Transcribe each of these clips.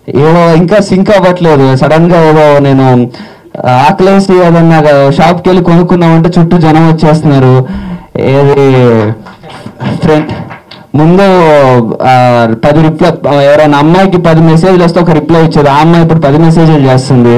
ఏదో ఇంకా సింక్ అవ్వట్లేదు సడన్ గా ఏదో నేను ఆకలేసి ఏదన్నా షాప్కి వెళ్ళి కొనుక్కుందామంటే చుట్టూ జనం వచ్చేస్తున్నారు ఏది ఫ్రెండ్ ముందు ఆ, పది రిప్లై ఎవరైనా అమ్మాయికి పది మెసేజ్లు వస్తే ఒక రిప్లై ఇచ్చేది ఆ అమ్మాయి ఇప్పుడు పది మెసేజ్లు చేస్తుంది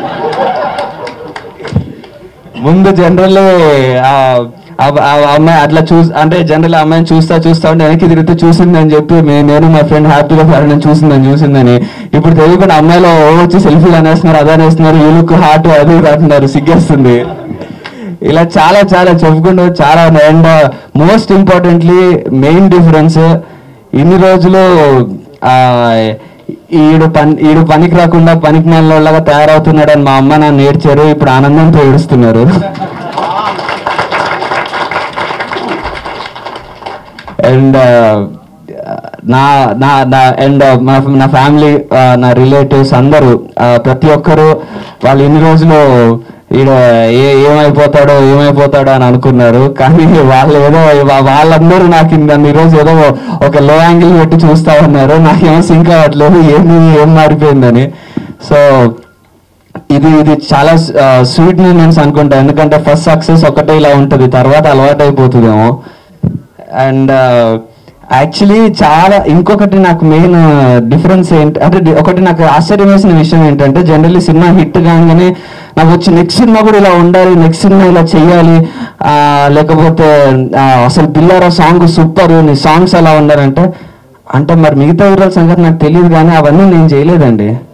ముందు జనరల్ అమ్మాయి అట్లా చూ అంటే జనరల్ అమ్మాయిని చూస్తా చూస్తా ఉంటే వెనక్కి తిరిగితే చూసిందని చెప్పి మే- నేను మా ఫ్రెండ్ హ్యాపీగా నేను చూసిందని చూసిందని ఇప్పుడు తెలియకుండా అమ్మాయిలో ఓ వచ్చి సెల్ఫీలు అనేస్తున్నారు అదే అనేస్తున్నారు ఈ లుక్ హార్ట్ అది ఇది అంటున్నారు సిగ్గేస్తుంది ఇలా చాలా చాలా చెప్పుకుంటూ చాలా and most importantly main difference ఇన్ని రోజులు ఆ, ఈడు పని ఈడు పనికి రాకుండా పనికి మాలలాగా తయారవుతున్నాడని మా అమ్మ నన్ను ఏడ్చారు ఇప్పుడు ఆనందంతో ఏడుస్తున్నారు అండ్ నా నా నా అండ్ మా నా ఫ్యామిలీ నా రిలేటివ్స్ అందరూ ఆ, ప్రతి ఒక్కరు వాళ్ళు ఇన్ని రోజులు ఈడ ఏ ఏమైపోతాడో ఏమైపోతాడో అని అనుకున్నారు కానీ వాళ్ళు ఏదో వా- వాళ్ళందరూ నాకు నన్ను ఈరోజు ఏదో ఒక లో యాంగిల్ పెట్టి చూస్తా ఉన్నారు నాకేమో సింక్ అవ్వట్లేదు ఏమి ఏం మారిపోయిందని సో ఇది ఇది చాలా స్వీట్ మూమెంట్స్ అనుకుంటా ఎందుకంటే ఫస్ట్ సక్సెస్ ఒకటే ఇలా ఉంటుంది తర్వాత అలవాటు అయిపోతుందేమో అండ్ యాక్చువల్లీ చాలా ఇంకొకటి నాకు మెయిన్ డిఫరెన్స్ ఏంటి అంటే డి- ఒకటి నాకు ఆశ్చర్యం వేసిన విషయం ఏంటంటే జనరల్లీ సినిమా హిట్ కాగానే నాకు వచ్చి నెక్స్ట్ సినిమా కూడా ఇలా ఉండాలి నెక్స్ట్ సినిమా ఇలా చెయ్యాలి ఆ, లేకపోతే ఆ, అసలు పిల్లరా సాంగ్ సూపర్ నీ సాంగ్స్ ఎలా ఉండాలంటే అంటే మరి మిగతా హీరోల సంగతి నాకు తెలియదు కానీ అవన్నీ నేను చేయలేదండి